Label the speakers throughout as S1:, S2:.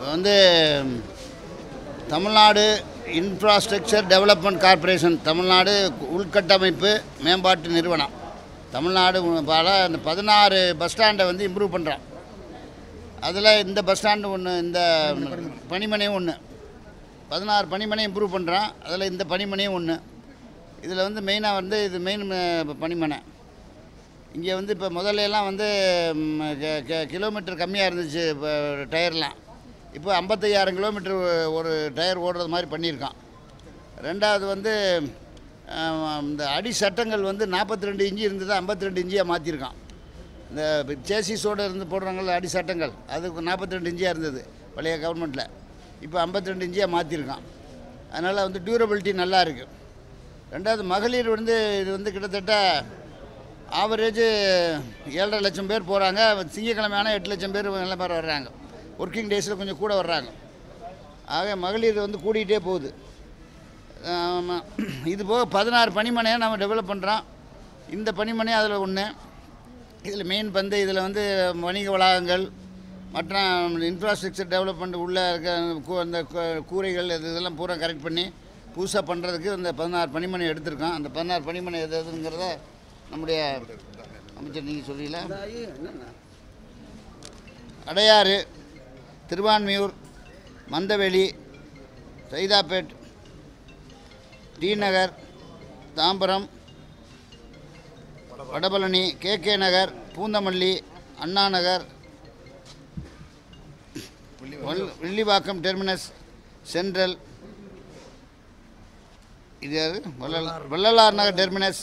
S1: வந்து Tamil Nadu infrastructure development corporation Tamil Nadu உள்கட்டமைப்பு மேம்பாட்டு நிறுவனம் தமிழ்நாடு பல இந்த பதினாறு பஸ் ஸ்டாண்டை வந்து இம்ப்ரூவ் பண்ணுறான் அதில் இந்த பஸ் ஸ்டாண்டு ஒன்று இந்த பணிமனையும் ஒன்று பதினாறு பணிமனை இம்ப்ரூவ் பண்ணுறான் அதில் இந்த பணிமனையும் ஒன்று இதில் வந்து மெயினாக வந்து இது மெயின் பணிமனை இங்கே வந்து இப்போ முதல்ல எல்லாம் வந்து ம், கி- கி- கிலோமீட்டர் கம்மியாக இருந்துச்சு இப்போ டயர்லாம் இப்போ ஐம்பத்தையாயிரம் கிலோமீட்டர் ஒரு டயர் ஓடுறது மாதிரி பண்ணியிருக்கான் ரெண்டாவது வந்து ஆம், இந்த அடி சட்டங்கள் வந்து நாற்பத்தி ரெண்டு இன்ச்சு இருந்தது ஐம்பத்தி ரெண்டு இன்ச்சியாக மாற்றிருக்கான் இந்த சேசிஸோடு இருந்து போடுறாங்கல்ல அடி சட்டங்கள் அது நாற்பத்தி ரெண்டு இன்ச்சியாக இருந்தது பழைய கவர்மெண்ட்டில் இப்போ ஐம்பத்தி ரெண்டு இன்ச்சியாக மாற்றிருக்கான் அதனால் வந்து டியூரபிலிட்டி நல்லா இருக்குது ரெண்டாவது மகளிர் வந்து இது வந்து கிட்டத்தட்ட ஆவரேஜ் ஏழரை லட்சம் பேர் போகிறாங்க திங்கக்கிழமை ஆனால் எட்டு லட்சம் பேர் நல்ல பேர் வர்றாங்க ஒர்க்கிங் டேஸில் கொஞ்சம் கூட வர்றாங்க ஆக மகளிர் வந்து கூடிக்கிட்டே போகுது ஆமா. இது போக பதினாறு பணிமனையை நம்ம டெவலப் பண்ணுறோம் இந்த பணிமனை அதில் ஒன்று இதில் மெயின் வந்து இதில் வந்து வணிக வளாகங்கள் மற்ற இன்ஃப்ராஸ்ட்ரக்சர் டெவலப்மெண்ட் உள்ளே இருக்க கூ- அந்த கூ- கூரைகள் இது இதெல்லாம் பூரா கரெக்ட் பண்ணி புதுசாக பண்ணுறதுக்கு இந்த பதினாறு பணிமனை எடுத்திருக்கோம் அந்த பதினாறு பணிமனை எது எதுங்கிறத நம்முடைய அமைச்சர் நீங்கள் சொல்லல Adyar Thiruvanmiyur Mandaveli Saidapet T Nagar Tambaram Vadapalani K K Nagar Poonamallee Anna Nagar வல்- வில்லிவாக்கம் டெர்மினஸ் சென்ட்ரல் இது யாரு வள்ளலார் வள்ளலார் நகர் டெர்மினஸ்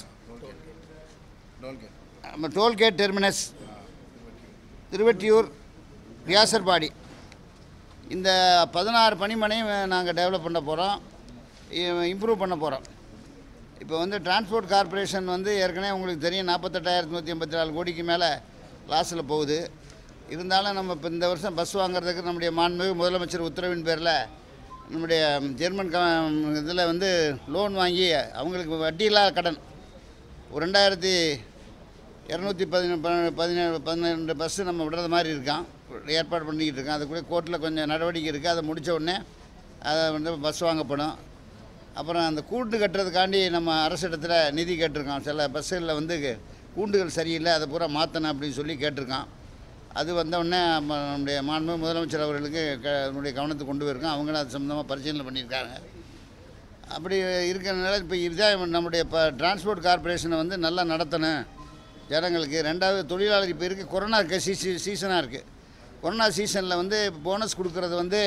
S1: நம்ம டோல்கேட் டெர்மினஸ் திருவெட்டியூர் வியாசர்பாடி இந்த பதினாறு பணிமனையும் நாங்கள் டெவலப் பண்ண போகிறோம் இம்ப்ரூவ் பண்ண போகிறோம் இப்போ வந்து டிரான்ஸ்போர்ட் கார்ப்பரேஷன் வந்து ஏற்கனவே உங்களுக்கு தெரியும் நாற்பத்தெட்டாயிரத்தி நூற்றி எண்பத்தி நாலு கோடிக்கு மேலே லாஸில் போகுது இருந்தாலும் நம்ம இப்போ இந்த வருஷம் பஸ் வாங்குறதுக்கு நம்முடைய மாண்புமிகு முதலமைச்சர் உத்தரவின் பேரில் நம்முடைய ஜெர்மன் க இதில் வந்து லோன் வாங்கி அவங்களுக்கு வட்டியில்லா கடன் ஒரு ரெண்டாயிரத்தி இரநூத்தி பதினே பதினேழு பதினெண்டு பஸ்ஸு நம்ம விடுறது மாதிரி இருக்கான் ஏற்பாடு பண்ணிக்கிட்டு இருக்கோம் அது கூட கோர்ட்டில் கொஞ்சம் நடவடிக்கை இருக்குது அதை முடித்த உடனே அதை வந்து பஸ் வாங்கப்படும் அப்புறம் அந்த கூண்டு கட்டுறதுக்காண்டி நம்ம அரசிடத்தில் நிதி கேட்டிருக்கோம் சில பஸ்ஸுகளில் வந்து கூண்டுகள் சரியில்லை அதை பூரா மாற்றணும் அப்படின்னு சொல்லி கேட்டிருக்கான் அது வந்த உடனே நம்ம நம்முடைய மாண்பு முதலமைச்சர் அவர்களுக்கு க நம்முடைய கவனத்துக்கு கொண்டு போயிருக்கோம் அவங்களும் அது சம்மந்தமாக பரிசீலனை பண்ணியிருக்காங்க அப்படி இருக்கிறதுனால இப்போ இதுதான் நம்முடைய இப்போ டிரான்ஸ்போர்ட் கார்ப்பரேஷனை வந்து நல்லா நடத்தணும் ஜனங்களுக்கு ரெண்டாவது தொழிலாளர் இப்போ இருக்க கொரோனா சீசி சீசனாக இருக்குது கொரோனா சீசனில் வந்து போனஸ் கொடுக்கறது வந்து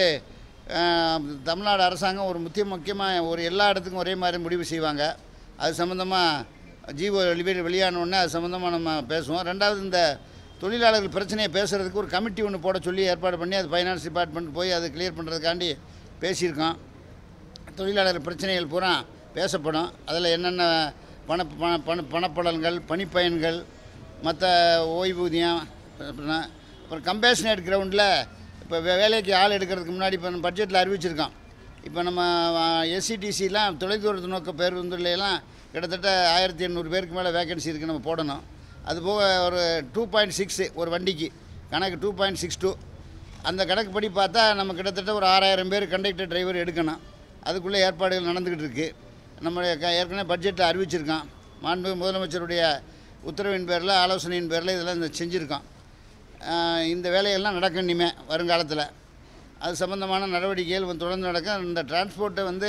S1: ஆஹ், தமிழ்நாடு அரசாங்கம் ஒரு முக்கிய முக்கியமாக ஒரு எல்லா இடத்துக்கும் ஒரே மாதிரி முடிவு செய்வாங்க அது சம்மந்தமாக ஜீவோ வெளி வெளியான உடனே அது சம்மந்தமாக நம்ம பேசுவோம் ரெண்டாவது இந்த தொழிலாளர்கள் பிரச்சனையை பேசுகிறதுக்கு ஒரு கமிட்டி ஒன்று போட சொல்லி ஏற்பாடு பண்ணி அது ஃபைனான்ஸ் டிபார்ட்மெண்ட் போய் அதை கிளியர் பண்ணுறதுக்காண்டி பேசியிருக்கோம் தொழிலாளர் பிரச்சனைகள் பூரா பேசப்படும் அதில் என்னென்ன பண பண பண பணப்பலன்கள் பணிப்பயன்கள் மற்ற ஓய்வூதியம் அப்புறம் அப்புறம் கம்பேஷனேட் கிரவுண்டில் இப்போ வே- வேலைக்கு ஆள் எடுக்கிறதுக்கு முன்னாடி இப்போ பட்ஜெட்டில் அறிவிச்சிருக்கோம் இப்போ நம்ம எஸ்சிடிசிலாம் தொலைதூரத்து நோக்க பேருந்துலையெல்லாம் கிட்டத்தட்ட ஆயிரத்தி எண்ணூறு பேருக்கு மேலே வேகன்சி இருக்குது நம்ம போடணும் அது போக ஒரு டூ பாயிண்ட் சிக்ஸு ஒரு வண்டிக்கு கணக்கு டூ பாயிண்ட் சிக்ஸ் டூ அந்த கணக்குப்படி பார்த்தா நம்ம கிட்டத்தட்ட ஒரு ஆறாயிரம் பேர் கண்டக்டர் டிரைவர் எடுக்கணும் அதுக்குள்ளே ஏற்பாடுகள் நடந்துக்கிட்டு இருக்குது நம்முடைய க ஏற்கனவே பட்ஜெட்டில் அறிவிச்சிருக்கான் மாண்பு முதலமைச்சருடைய உத்தரவின் பேரில் ஆலோசனையின் பேரில் இதெல்லாம் இந்த செஞ்சுருக்கோம் ஆஹ் இந்த வேலையெல்லாம் நடக்கும் இனிமே வருங்காலத்தில் அது சம்பந்தமான நடவடிக்கைகள் வந்து தொடர்ந்து நடக்கும் இந்த டிரான்ஸ்போர்ட்டை வந்து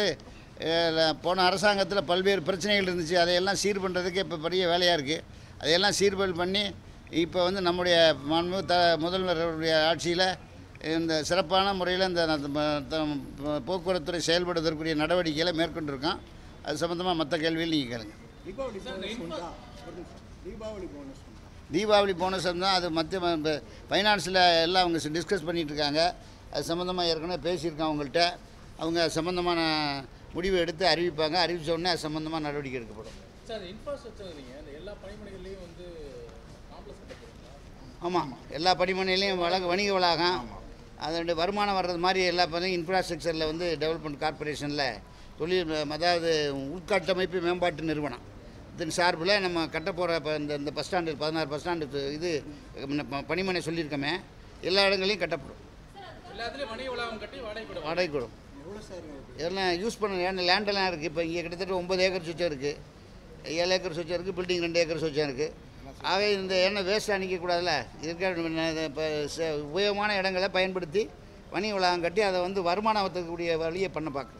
S1: அஹ், போன அரசாங்கத்தில் பல்வேறு பிரச்சனைகள் இருந்துச்சு அதையெல்லாம் சீர் பண்ணுறதுக்கு இப்போ பெரிய வேலையாக இருக்குது அதையெல்லாம் சீர்பல் பண்ணி இப்போ வந்து நம்முடைய மாண்பு த முதல்வருடைய ஆட்சியில் இந்த சிறப்பான முறையில் இந்த ந- ம- த- போக்குவரத்துறை செயல்படுவதற்குரிய நடவடிக்கைகளை மேற்கொண்டிருக்கோம் அது சம்மந்தமாக மற்ற கேள்வியில் நீங்கள் கேளுங்க
S2: தீபாவளி போனஸ் உண்டா ஒரு நிமிஷம். தீபாவளி போனஸ் உண்டா
S1: தீபாவளி போனஸ் தான் அது மத்திய ஃபைனான்ஸில் எல்லாம் அவங்க டிஸ்கஸ் பண்ணிகிட்டு இருக்காங்க அது சம்மந்தமாக ஏற்கனவே பேசியிருக்கேன் அவங்கள்ட்ட அவங்க சம்மந்தமான முடிவு எடுத்து அறிவிப்பாங்க அறிவித்த உடனே அது சம்மந்தமாக நடவடிக்கை எடுக்கப்படும்
S3: சார் அந்த இன்ஃப்ராஸ்ட்ரக்சர் நீங்கள் அந்த எல்லா பணிமனைகள்லையும் வந்து காம்ப்ளெக்ஸ் கட்ட போகிறீங்களா
S1: ஆமாம் எல்லா பணிமனையிலையும் வழக்கு வணிக வளாகம் அதனுடைய வருமானம் வர்றது மாதிரி எல்லா பணியும் இன்ஃப்ராஸ்ட்ரக்சரில் வந்து டெவலப்மெண்ட் கார்ப்பரேஷனில் தொழில் அதாவது உள்கட்டமைப்பு மேம்பாட்டு நிறுவனம் இதன் சார்பில் நம்ம கட்ட போகிற இப்போ இந்த இந்த பஸ் ஸ்டாண்டு பதினாறு பஸ் ஸ்டாண்டு இது முன்ன ப- பணிமனை சொல்லியிருக்கோமே எல்லா இடங்களையும் கட்டப்படும்
S3: எல்லாத்துலேயும் வணிக வளாகம் கட்டி வாடகை விட
S1: வாடகை கூடும்
S2: எவ்வளோ சார் இருக்கு?
S1: எல்லாம் யூஸ் பண்ண ஏன்னா லேண்டெல்லாம் இருக்குது இப்போ இங்கே கிட்டத்தட்ட ஒம்பது ஏக்கர் சுச்சம் இருக்குது ஏழு ஏக்கர் சுச்சம் இருக்குது பில்டிங் ரெண்டு ஏக்கர் சுச்சம் இருக்குது ஆக இந்த எண்ணெய் வேஸ்ட்டாக நிற்கக்கூடாதுல்ல இருக்கிற இப்போ உபயோகமான இடங்களை பயன்படுத்தி வணிக வளாகம் கட்டி அதை வந்து வருமானத்துக்கூடிய வழியை பண்ண பார்க்குறோம்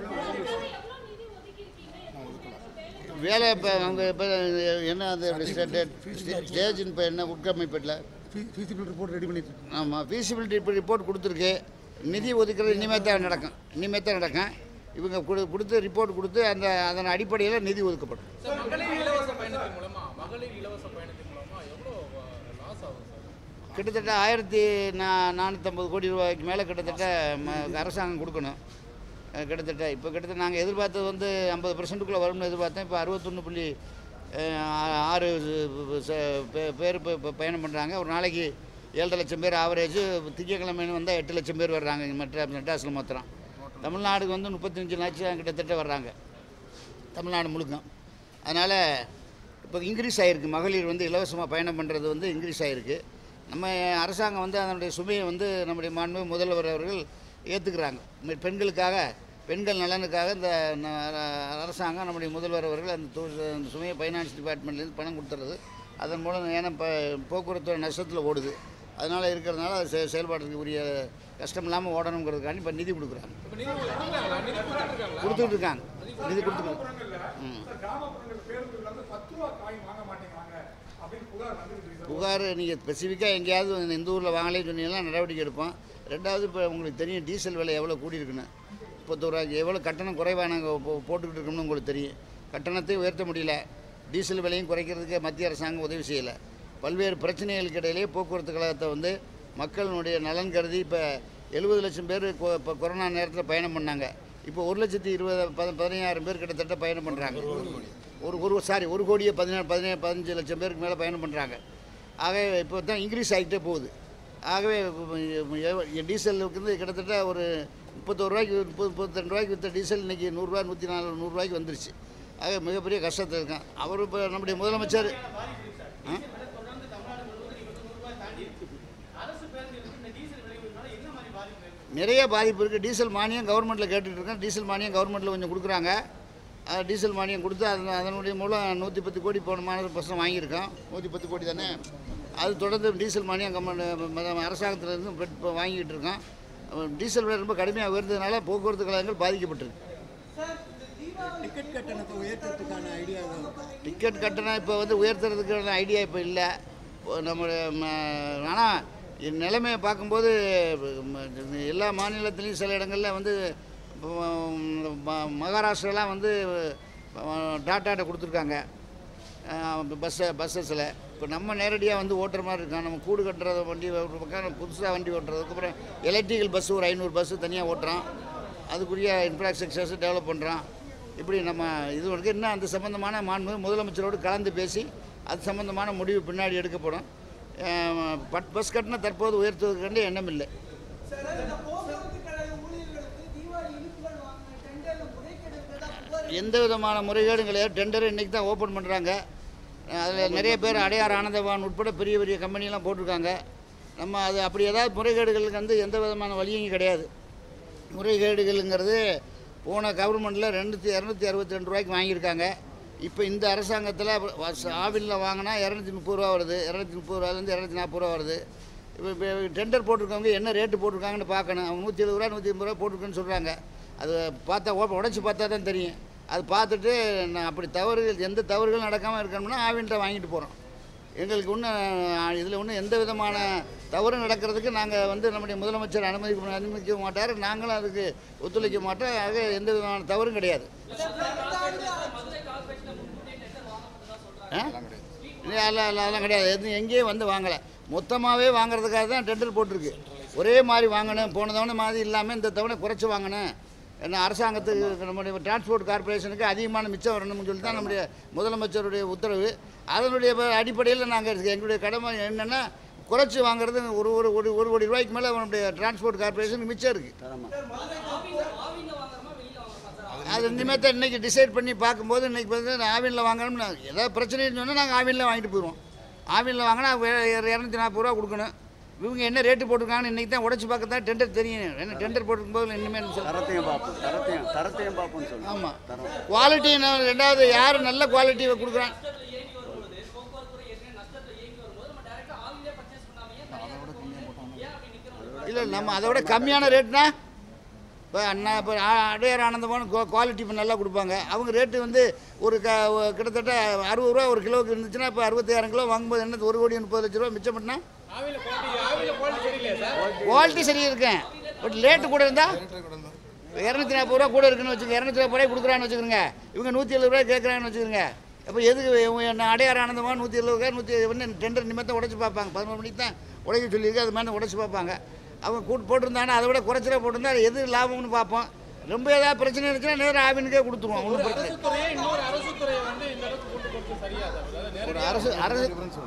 S1: வேலை இப்போ அவங்க இப்போ என்ன அந்த ஸ்டேஜின் இப்போ என்ன உட்கமைப்பில்
S2: feasibility report ready பண்ணிட்டு இருக்கோம்.
S1: ஆமாம் feasibility இப்போ ரிப்போர்ட் கொடுத்துருக்கு நிதி ஒதுக்குறது இனிமேல் தான் நடக்கும் இனிமேல் தான் நடக்கும் இவங்க கொடு கொடுத்து ரிப்போர்ட் கொடுத்து அந்த அதன் அடிப்படையில் நிதி ஒதுக்கப்படும்
S3: சார் மகளிர் இலவச பயணத்தின் மூலமா மகளிர் இலவச பயணத்தின் மூலமா எவ்வளோ லாஸ் ஆகும் சார்
S1: கிட்டத்தட்ட ஆயிரத்தி நா நானூற்றம்பது கோடி ரூபாய்க்கு மேலே கிட்டத்தட்ட ம அரசாங்கம் கொடுக்கணும் அஹ் கிட்டத்தட்ட இப்போ கிட்டத்தட்ட நாங்கள் எதிர்பார்த்தது வந்து ஐம்பது பர்சன்ட்டுக்குள்ளே வரும்னு எதிர்பார்த்தோம் இப்போ அறுபத்தொன்று புள்ளி அஹ், ஆ- ஆறு ச- பே- பேர் இப்போ இப்போ பயணம் பண்ணுறாங்க ஒரு நாளைக்கு ஏழரை லட்சம் பேர் ஆவரேஜ் திங்கக்கிழமைன்னு வந்தால் எட்டு லட்சம் பேர் வர்றாங்க இங்க மற்ற மெட்ராஸில் மொத்தம் தமிழ்நாடுக்கு வந்து முப்பத்தஞ்சு லட்சம் கிட்டத்தட்ட வர்றாங்க தமிழ்நாடு முழுக்க அதனால் இப்போ இன்க்ரீஸ் ஆகிருக்கு மகளிர் வந்து இலவசமாக பயணம் பண்ணுறது வந்து இன்க்ரீஸ் ஆகிருக்கு நம்ம அரசாங்கம் வந்து அதனுடைய சுமையை வந்து நம்முடைய மாண்பு முதல்வர் அவர்கள் ஏற்றுக்கிறாங்க பெண்களுக்காக பெண்கள் நலனுக்காக இந்த ந- அரசாங்கம் நம்முடைய முதல்வர் அவர்கள் அந்த தொ- அந்த சுமையை ஃபைனான்ஸ் டிபார்ட்மெண்ட்லேருந்து பணம் கொடுத்துறது அதன் மூலம் ஏன்னா இப்போ போக்குவரத்து நஷ்டத்தில் ஓடுது அதனால் இருக்கிறதுனால அது செ- செயல்பாட்டுக்கு உரிய கஷ்டம் இல்லாமல் ஓடணுங்கிறதுக்காண்டி இப்போ நிதி கொடுக்குறாங்க
S3: இப்போ நிதி கொடுக்குறாங்களா நிதி கொடுத்துருக்காங்களா
S1: கொடுத்துட்டு இருக்காங்க நிதி கொடுத்துருக்காங்க ம்
S4: கிராமப்புறங்கள் பேருந்துகள் வந்து பத்து ரூபா காயின் வாங்க மாட்டேங்கிறாங்க அப்படின்னு புகார் வந்துருக்கு சார்
S1: புகார் நீங்கள் ஸ்பெசிஃபிக்காக எங்கேயாவது இந்த ஊரில் வாங்கலே சொன்னீங்கன்னா நடவடிக்கை எடுப்போம் ரெண்டாவது இப்போ உங்களுக்கு தெரியும் டீசல் விலை எவ்வளோ கூடியிருக்குன்னு முப்பத்தோருவாய்க்கு எவ்வளோ கட்டணம் குறைவாக நாங்கள் போ போட்டுக்கிட்டு இருக்கோம்னு உங்களுக்கு தெரியும் கட்டணத்தை உயர்த்த முடியல டீசல் விலையும் குறைக்கிறதுக்கு மத்திய அரசாங்கம் உதவி செய்யலை பல்வேறு பிரச்சனைகளுக்கு இடையிலே போக்குவரத்து கழகத்தை வந்து மக்களினுடைய நலன் கருதி இப்போ எழுபது லட்சம் பேர் கொ- இப்போ கொரோனா நேரத்தில் பயணம் பண்ணாங்க இப்போ ஒரு லட்சத்தி இருபது பத பதினையாயிரம் பேர் கிட்டத்தட்ட பயணம் பண்ணுறாங்க ஒரு ஒரு சாரி ஒரு கோடியே பதினேழு பதினேழு பதினஞ்சு லட்சம் பேருக்கு மேலே பயணம் பண்ணுறாங்க ஆகவே இப்போ தான் இன்க்ரீஸ் ஆகிட்டே போகுது ஆகவே இப்போ டீசலுக்கு வந்து கிட்டத்தட்ட ஒரு முப்பத்தோரு ரூபாய்க்கு முப்பது முப்பத்திரெண்டு ரூபாய்க்கு விற்ற டீசல் இன்றைக்கி நூறுரூவா நூற்றி நாலு நூறுரூவாய்க்கு வந்துருச்சு ஆக மிகப்பெரிய கஷ்டத்தில் இருக்கான் அவர் இப்போ நம்முடைய முதலமைச்சர் ஆ? நிறைய பாதிப்பு இருக்குது டீசல் மானியம் கவர்மெண்ட்டில் கேட்டுட்டு இருக்கேன் டீசல் மானியம் கவர்மெண்ட்டில் கொஞ்சம் கொடுக்குறாங்க அது டீசல் மானியம் கொடுத்து அதன் அதனுடைய மூலம் நூற்றி பத்து கோடி போன மாநில பர்சன்ட் வாங்கியிருக்கோம் நூற்றி பத்து கோடி தானே அது தொடர்ந்து டீசல் மானியம் கவர்மெண்ட் அரசாங்கத்திலேருந்து இப்போ வாங்கிட்டு இருக்கோம் அஹ் டீசல் விலை ரொம்ப கடுமையாக உயர்ந்ததுனால போக்குவரத்து கழகங்கள் பாதிக்கப்பட்டிருக்கு
S2: டிக்கெட் கட்டணத்தை உயர்த்துறதுக்கான ஐடியா தான் இருக்கா?
S1: டிக்கெட் கட்டணம் இப்போ வந்து உயர்த்துறதுக்கான ஐடியா இப்போ இல்லை நம்முடைய ஆனால் நிலைமையை பார்க்கும்போது ம, எல்லா மாநிலத்திலையும் சில இடங்களில் வந்து ம- ம- மகாராஷ்டிராலாம் வந்து டாட்டாட்ட கொடுத்துருக்காங்க பஸ்ஸை பஸ்ஸஸில் இப்போ நம்ம நேரடியாக வந்து ஓட்டுற மாதிரி இருக்கோம் நம்ம கூடு கட்டுறத வண்டி ஒரு பக்கம் புதுசாக வண்டி ஓட்டுறதுக்கு அப்புறம் எலக்ட்ரிக்கல் பஸ்ஸு ஒரு ஐநூறு பஸ்ஸு தனியாக ஓட்டுறோம் அதுக்குரிய இன்ஃப்ராஸ்ட்ரக்சர்ஸ் டெவலப் பண்ணுறோம் இப்படி நம்ம இது வரைக்கும் இன்னும் அந்த சம்பந்தமான மாண்பு முதலமைச்சரோடு கலந்து பேசி அது சம்பந்தமான முடிவு பின்னாடி எடுக்கப்படும் அஹ் பட் பஸ் கட்டண தற்போது உயர்த்துவதற்காண்டி எண்ணம் இல்லை எந்த விதமான முறைகேடும் கிடையாது டெண்டர் இன்றைக்கி தான் ஓப்பன் பண்ணுறாங்க அதில் நிறைய பேர் அடையார் ஆனந்தவான் உட்பட பெரிய பெரிய கம்பெனிலாம் போட்டிருக்காங்க நம்ம அது அப்படி ஏதாவது முறைகேடுகளுக்கு வந்து எந்த விதமான வழியும் கிடையாது முறைகேடுகளுங்கிறது போன கவர்மெண்ட்டில் ரெண்டுத்தி இரநூத்தி அறுபத்தி ரெண்டு ரூபாய்க்கு வாங்கியிருக்காங்க இப்போ இந்த அரசாங்கத்தில் ஆவினில் வாங்கினா இரநூத்தி முப்பது ரூபா வருது இரநூத்தி முப்பது ரூபாலேருந்து இரநூத்தி நாற்பது ரூபா வருது இப்போ இப்போ டெண்டர் போட்டிருக்கவங்க என்ன ரேட்டு போட்டிருக்காங்கன்னு பார்க்கணும் அவங்க நூற்றி எழுபது ரூபா நூற்றி ஐம்பது ரூபா போட்டிருக்குன்னு சொல்கிறாங்க அது பார்த்தா உடச்சி பார்த்தா தான் தெரியும் அது பார்த்துட்டு நான் அப்படி தவறுகள் எந்த தவறுகளும் நடக்காமல் இருக்கணும்னா ஆவின்ட்ட வாங்கிட்டு போகிறோம் எங்களுக்கு ஒன்றும் இதில் ஒன்றும் எந்த விதமான தவறு நடக்கிறதுக்கு நாங்கள் வந்து நம்முடைய முதலமைச்சர் அனுமதிக்க அனுமதிக்க மாட்டார் நாங்களும் அதுக்கு ஒத்துழைக்க மாட்டோம் ஆக எந்த விதமான தவறும் கிடையாது ஆ? இல்லை இல்லை இல்லை அதெல்லாம் கிடையாது எதுவும் எங்கேயும் வந்து வாங்கலை மொத்தமாகவே வாங்குறதுக்காக தான் டெண்டர் போட்டிருக்கு ஒரே மாதிரி வாங்கணும் போன தவணை மாதிரி இல்லாமல் இந்த தவணை குறைச்சி வாங்கணும் என்ன அரசாங்கத்துக்கு நம்முடைய டிரான்ஸ்போர்ட் கார்ப்பரேஷனுக்கு அதிகமான மிச்சம் வரணும்னு சொல்லி தான் நம்முடைய முதலமைச்சருடைய உத்தரவு அதனுடைய அடிப்படையில் நாங்கள் எங்களுடைய கடமை என்னென்னா குறைச்சி வாங்குறது ஒரு ஒரு ஒரு ஒரு கோடி ரூபாய்க்கு மேலே நம்முடைய டிரான்ஸ்போர்ட் கார்ப்பரேஷனுக்கு மிச்சம் இருக்குது அது இனிமேல் தான் இன்றைக்கி டிசைட் பண்ணி பார்க்கும்போது இன்றைக்கி வந்து ஆவினில் வாங்கணும்னு ஏதாவது பிரச்சனைன்னு சொன்னால் நாங்கள் ஆவினில் வாங்கிட்டு போயிடுவோம் ஆவினில் வாங்கினா இரநூத்தி நாற்பது ரூபா கொடுக்கணும் இவங்க என்ன ரேட்டு போட்டிருக்காங்கன்னு இன்றைக்கி தான் உடச்சி பார்க்க தான் டெண்டர் தெரியும் என்ன டெண்டர் போட்டிருக்கும் போது இனிமேல் சொல்ல
S2: தரத்தையும் பார்ப்போம் தரத்தையும் தரத்தையும் பார்ப்போம்னு சொல்லு
S1: ஆமாம்
S2: தரம்
S1: குவாலிட்டி ரெண்டாவது யார் நல்ல குவாலிட்டியை கொடுக்குறான் இல்லை நம்ம அதை விட கம்மியான ரேட்னா இப்போ அண்ணா இப்போ அடையார் ஆனந்தமான குவாலிட்டி இப்போ நல்லா கொடுப்பாங்க அவங்க ரேட்டு வந்து ஒரு க ஒ- கிட்டத்தட்ட அறுபது ரூபா ஒரு கிலோவுக்கு இருந்துச்சுன்னா இப்போ அறுபத்தாயிரம் கிலோ வாங்கும்போது என்ன ஒரு கோடி முப்பது லட்ச ரூபா மிச்சம் பண்ணால்
S3: ஆவில குவாலிட்டி ஆவில குவாலிட்டி சரியில்லையா சார்
S1: குவாலிட்டி சரியாக இருக்கேன் பட் ரேட்டு கூட இருந்தால் இரநூத்தி நாற்பது ரூபா கூட இருக்குன்னு வச்சுக்கோங்க இரநூத்தி நாற்பது ரூபாய் கொடுக்குறான்னு வச்சுக்கோங்க இவங்க நூற்றி எழுபது ரூபாய் கேட்குறாங்கன்னு வச்சுக்கோங்க அப்போ எதுக்கு இவங்க என்ன அடையார் ஆனந்தமாக நூற்றி எழுபது ரூபாய் நூற்றி வந்து டெண்டர் நிமித்தம் உடச்சி பார்ப்பாங்க பதினொரு மணிக்கு தான் உடைக்க சொல்லியிருக்கு அது மாதிரி உடச்சி பார்ப்பாங்க அவங்க கூட்டு போட்டிருந்தாங்கன்னா அதை விட குறைச்சிட போட்டிருந்தா அது எது லாபம்னு பார்ப்போம் ரொம்ப ஏதாவது பிரச்சனை இருந்துச்சுன்னா நேரம் ஆவினுக்கே கொடுத்துருவோம் ஒன்றும் பிரச்சனை
S3: அரசு துறையை இன்னொரு அரசு துறையை வந்து இந்த அளவுக்கு கொண்டு போறது சரியா சார் அதாவது
S1: ஒரு அரசு அரசு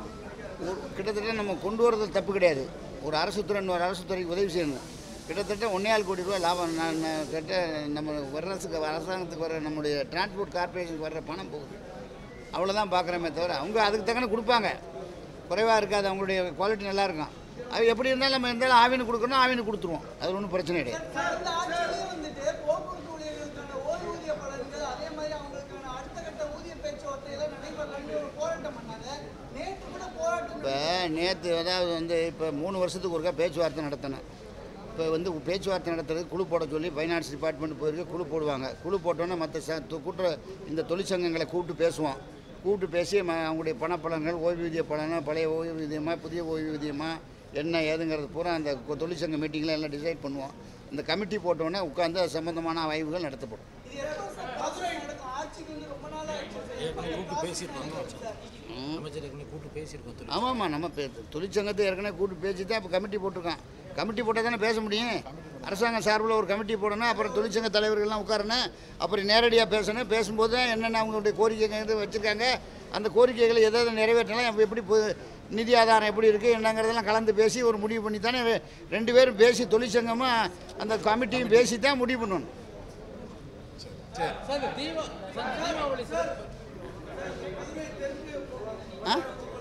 S1: ஒரு கிட்டத்தட்ட நம்ம கொண்டு வரது தப்பு கிடையாது ஒரு அரசு துறை இன்னொரு அரசு துறைக்கு உதவி செய்யணும் கிட்டத்தட்ட ஒன்னேகால் கோடி ரூபா லாபம் நான் நான் கிட்ட நம்ம அரசுக்கு அரசாங்கத்துக்கு வர நம்முடைய டிரான்ஸ்போர்ட் கார்பரேஷனுக்கு வர்ற பணம் போகுது அவ்வளோதான் பார்க்குறோமே தவிர அவங்க அதுக்கு தக்கன கொடுப்பாங்க குறைவாக இருக்காது அவங்களுடைய குவாலிட்டி நல்லா இருக்கும் அது எப்படி இருந்தாலும் நம்ம இருந்தாலும் ஆவினு கொடுக்கணும் ஆவினு கொடுத்துருவோம் அது ஒன்றும் பிரச்சனை கிடையாது
S5: கடந்த ஆட்சியிலே வந்துட்டு போக்குவரத்து ஊழியர்களுக்கான ஓய்வூதிய பலன்கள் அதே மாதிரி அவங்களுக்கான அடுத்த கட்ட ஊதிய பேச்சுவார்த்தையில நடைபெறலாம்னு ஒரு போராட்டம் பண்ணாங்க நேற்று கூட போராட்டம்
S1: இப்போ நேற்று அதாவது வந்து இப்போ மூணு வருஷத்துக்கு ஒருக்கா பேச்சுவார்த்தை நடத்தினேன் இப்போ வந்து பேச்சுவார்த்தை நடத்துறது குழு போட சொல்லி ஃபைனான்ஸ் டிபார்ட்மெண்ட் போயிருக்கு குழு போடுவாங்க குழு போட்டோன்னே மற்ற ச து- கூட்டுற இந்த தொழிற்சங்கங்களை கூப்பிட்டு பேசுவோம் கூப்பிட்டு பேசி ம அவங்களுடைய பணப்பலன்கள் ஓய்வூதிய பலனா பழைய ஓய்வூதியமாக புதிய ஓய்வூதியமாக என்ன ஏதுங்கிறது பூரா அந்த கு- தொழிற்சங்க மீட்டிங்கில் எல்லாம் டிசைட் பண்ணுவோம் இந்த கமிட்டி போட்டோன்னே உட்காந்து அது சம்பந்தமான ஆய்வுகள் நடத்தப்படும்
S5: இது எப்போ சார் மதுரை நடக்கும் ஆட்சிக்கு வந்து ரொம்ப நாள் ஆச்சு சார்.
S6: ஏற்கனவே கூப்பிட்டு பேசியிருக்கோம் அமைச்சர் ஏற்கனவே கூப்பிட்டு பேசியிருக்கோம் தொழில்
S1: ஆமாம்மா நம்ம பே- தொழிற்சங்கத்தை ஏற்கனவே கூட்டு பேசி தான் இப்போ கமிட்டி போட்டிருக்கோம் கமிட்டி போட்டால் தானே பேச முடியும் அரசாங்கம் சார்பில் ஒரு கமிட்டி போடணும் அப்புறம் தொழிற்சங்க தலைவர்கள்லாம் உட்காரணும் அப்புறம் நேரடியாக பேசணும் பேசும்போது தான் என்னென்ன அவங்களுடைய கோரிக்கைகள் எது வச்சுருக்காங்க அந்த கோரிக்கைகளை எதாவது நிறைவேற்றலாம் அப்ப எப்படி போ- நிதி ஆதாரம் எப்படி இருக்குது என்னங்கிறதெல்லாம் கலந்து பேசி ஒரு முடிவு பண்ணி தானே ரெ- ரெண்டு பேரும் பேசி தொழிற்சங்கமாக அந்த கமிட்டியும் பேசி தான் முடிவு பண்ணணும்
S3: சார் இந்த தீபா சார் தீபாவளி சார்
S1: ஆ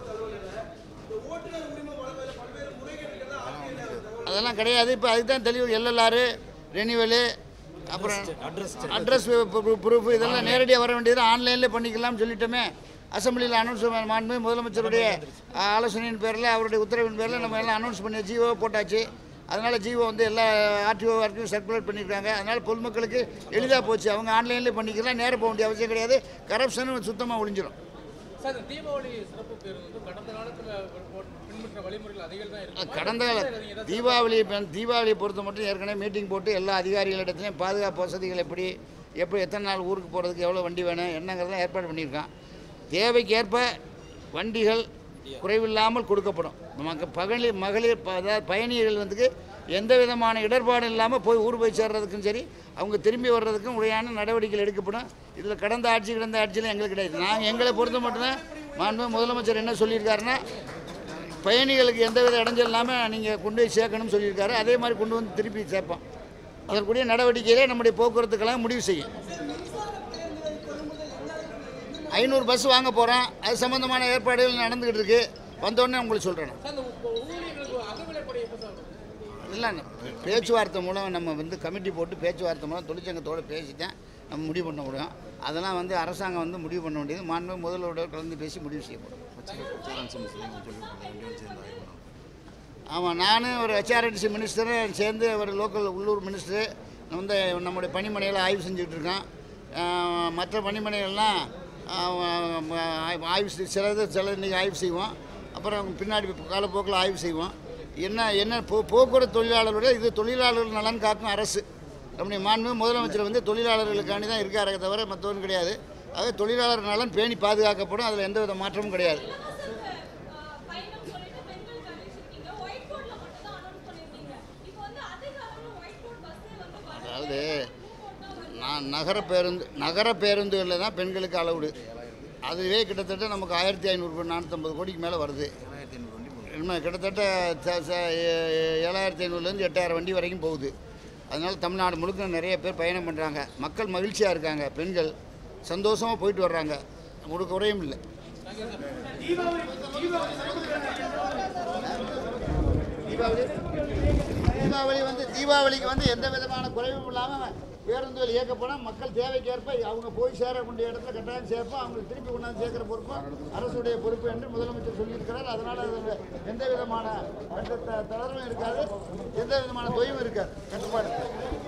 S1: அதெல்லாம் கிடையாது இப்போ அதுக்கு தான் தெளிவு எல்எல்ஆர் ரெனிவலு அப்புறம்
S6: அட்ரஸ்
S1: அட்ரஸ் ப்ரூஃப் இதெல்லாம் நேரடியாக வர வேண்டியது ஆன்லைனில் பண்ணிக்கலாம்னு சொல்லிட்டோமே அசம்பிளியில் அனௌன்ஸ் மாண்பு முதலமைச்சருடைய ஆ, ஆலோசனையின் பேரில் அவருடைய உத்தரவின் பேரில் நம்ம எல்லாம் அனௌன்ஸ் பண்ணி ஜிஓ போட்டாச்சு அதனால் ஜிஓ வந்து எல்லா ஆர்டிஓ வரைக்கும் சர்க்குலேட் பண்ணியிருக்காங்க அதனால் பொதுமக்களுக்கு எளிதாக போச்சு அவங்க ஆன்லைன்லேயே பண்ணிக்கலாம் நேரம் போக வேண்டிய அவசியம் கிடையாது கரப்ஷனும் சுத்தமாக ஒழிஞ்சிரும்
S3: சார் இந்த தீபாவளி சிறப்பு பேருந்து வந்து கடந்த காலத்துல பின்பற்ற வழிமுறைகள் அதிகம் தான் இருக்கு
S1: கடந்த கால தீபாவளி இப்ப தீபாவளியை பொறுத்த மட்டும் ஏற்கனவே மீட்டிங் போட்டு எல்லா அதிகாரிகளிடத்துலையும் பாதுகாப்பு வசதிகள் எப்படி எப்படி எத்தனை நாள் ஊருக்கு போகிறதுக்கு எவ்வளோ வண்டி வேணும் என்னங்கிறதெல்லாம் ஏற்பாடு பண்ணியிருக்கான் தேவைக்கு ஏற்ப வண்டிகள் குறைவில்லாமல் கொடுக்கப்படும் நமக்கு பகலி மகளிர் ப- அதாவது பயணிகள் வந்து எந்த விதமான இடர்பாடும் இல்லாமல் போய் ஊர் போய் சேர்றதுக்கும் சரி அவங்க திரும்பி வர்றதுக்கும் உரையான நடவடிக்கைகள் எடுக்கப்படும் இதில் கடந்த ஆட்சி கடந்த ஆட்சியில் எங்களுக்கு கிடையாது நாங்கள் எங்களை பொறுத்த மட்டும்தான் மாண்பு முதலமைச்சர் என்ன சொல்லியிருக்காருன்னா பயணிகளுக்கு எந்தவித இடைஞ்சல் இல்லாமல் நீங்கள் கொண்டு போய் சேர்க்கணும்னு சொல்லியிருக்காரு அதே மாதிரி கொண்டு வந்து திருப்பி சேர்ப்போம் அதற்குரிய நடவடிக்கையிலே நம்முடைய போக்குவரத்து கழகம் முடிவு செய்யும் ஐநூறு பஸ் வாங்க போகிறோம் அது சம்மந்தமான ஏற்பாடுகள் நடந்துக்கிட்டு இருக்கு வந்தோடனே உங்களுக்கு சொல்கிறேன்
S3: சார் இந்த உ- ஊழியர்களுக்கு அகவிலைப்படி எப்போ சார் வரும்?
S1: இல்லை பேச்சுவார்த்தை மூலம் நம்ம வந்து கமிட்டி போட்டு பேச்சுவார்த்தை மூலம் தொழிற்சங்கத்தோடு பேசி தான் நம்ம முடிவு பண்ண முடியும் அதெல்லாம் வந்து அரசாங்கம் வந்து முடிவு பண்ண வேண்டியது மாண்பு முதல்வரோட கலந்து பேசி முடிவு செய்யப்படும் ஆமாம் நானும் ஒரு ஹெச்ஆர்டிசி மினிஸ்டரும் சேர்ந்து ஒரு லோக்கல் உள்ளூர் மினிஸ்டரு வந்து நம்முடைய பணிமனைகளை ஆய்வு செஞ்சுக்கிட்டு இருக்கோம் ஆஹ் மற்ற பணிமனைகள்லாம் ஆஹ் ஆய்வு- ஆய்வு செய்- சிலது சில இன்றைக்கி ஆய்வு செய்வோம் அப்புறம் பின்னாடி காலப்போக்கில் ஆய்வு செய்வோம் என்ன என்ன போ போக்குவரத்து தொழிலாளர்களோட இது தொழிலாளர்கள் நலன் காக்கும் அரசு நம்முடைய மாண்பு முதலமைச்சர் வந்து தொழிலாளர்களுக்காண்டி தான் இருக்காரே தவிர மற்றவரும் கிடையாது ஆக தொழிலாளர் நலன் பேணி பாதுகாக்கப்படும் அதில் எந்த வித மாற்றமும் கிடையாது
S7: பயணம் சொல்லிட்டு பெண்களுக்கு அறிவிச்சிருக்கீங்க ஒயிட் போர்ட்ல மட்டும் தான் அனௌன்ஸ் பண்ணிருக்கீங்க இப்போ வந்து அதிக அளவுல ஒயிட் போர்ட் பஸ்ஸே வந்து வரல
S1: அதாவது நான் நகர பேருந்து நகர பேருந்துகளில் தான் பெண்களுக்கு அளவுடு அதுவே கிட்டத்தட்ட நமக்கு ஆயிரத்தி ஐநூறு நானூற்றம்பது கோடிக்கு மேலே வருது என்ன கிட்டத்தட்ட ச- ச- ஏ- ஏழாயிரத்தி ஐநூறுலேருந்து எட்டாயிரம் வண்டி வரைக்கும் போகுது அதனால் தமிழ்நாடு முழுக்க நிறைய பேர் பயணம் பண்ணுறாங்க மக்கள் மகிழ்ச்சியாக இருக்காங்க பெண்கள் சந்தோஷமாக போயிட்டு வர்றாங்க ஒரு குறையும் இல்லை தீபாவளி தீபாவளி வந்து தீபாவளிக்கு வந்து எந்த விதமான குறைவும் இல்லாமல் பேருந்துகள் இயக்கப்படும் மக்கள் தேவைக்கேற்ப அவங்க போய் சேரக்கூடிய இடத்துல கட்டாயம் சேர்ப்போம் அவங்களுக்கு திருப்பி கொண்டாந்து சேர்க்கிற பொறுப்பும் அரசுடைய பொறுப்பு என்று முதலமைச்சர் சொல்லியிருக்கிறார் அதனால் அதில் எந்த விதமான எந்த த- தளர்வும் இருக்காது எந்த விதமான தொய்வும் இருக்காது கட்டுப்பாடு